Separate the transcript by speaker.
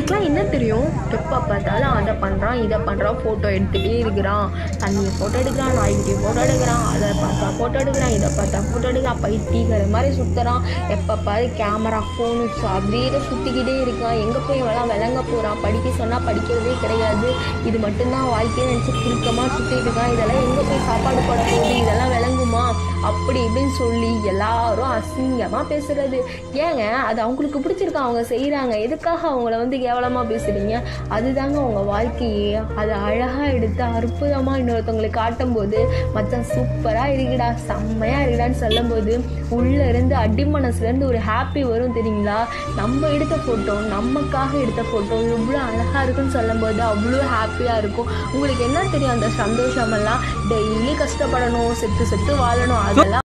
Speaker 1: அவங்களுக்குலாம் என்ன தெரியும் எப்போ பார்த்தாலும் அதை பண்ணுறான் இதை பண்ணுறான் ஃபோட்டோ எடுத்துகிட்டே இருக்கிறான் தண்ணியை ஃபோட்டோ எடுக்கிறான் நாய்க்குட்டியை ஃபோட்டோ எடுக்கிறான் அதை பார்த்தா ஃபோட்டோ எடுக்கிறான் இதை பார்த்தா ஃபோட்டோ எடுக்கிறான் பைத்தியக்கிற மாதிரி சுற்றுறான் எப்போ பாரு கேமரா ஃபோனு அப்படியே தான் சுற்றிக்கிட்டே இருக்கான் எங்கே போய் இவெல்லாம் விளங்க போகிறான் படிக்க சொன்னால் படிக்கிறதே கிடையாது இது மட்டும்தான் வாழ்க்கையை நினச்சி குறுக்கமாக சுற்றிட்டு இருக்கான் இதெல்லாம் எங்கே போய் சாப்பாடு போட போகுது இதெல்லாம் விளங்குமா அப்படி இப்படின்னு சொல்லி எல்லாரும் அசிங்கமாக பேசுறது ஏங்க அது அவங்களுக்கு பிடிச்சிருக்கு அவங்க செய்கிறாங்க எதுக்காக அவங்கள வந்து கேவலமாக பேசுகிறீங்க அதுதாங்க அவங்க வாழ்க்கையே அதை அழகாக எடுத்து அற்புதமாக இன்னொருத்தவங்களுக்கு காட்டும்போது மச்சான் சூப்பராக இருக்குடா செம்மையாக இருக்குடான்னு சொல்லும்போது உள்ளே இருந்து அடி மனசுலேருந்து ஒரு ஹாப்பி வரும் தெரியுங்களா நம்ம எடுத்த ஃபோட்டோ நமக்காக எடுத்த ஃபோட்டோ இவ்வளோ அழகாக இருக்குன்னு சொல்லும்போது அவ்வளோ ஹாப்பியாக இருக்கும் உங்களுக்கு என்ன தெரியும் அந்த சந்தோஷமெல்லாம் டெய்லி கஷ்டப்படணும் செத்து செத்து வாழணும் அதெல்லாம்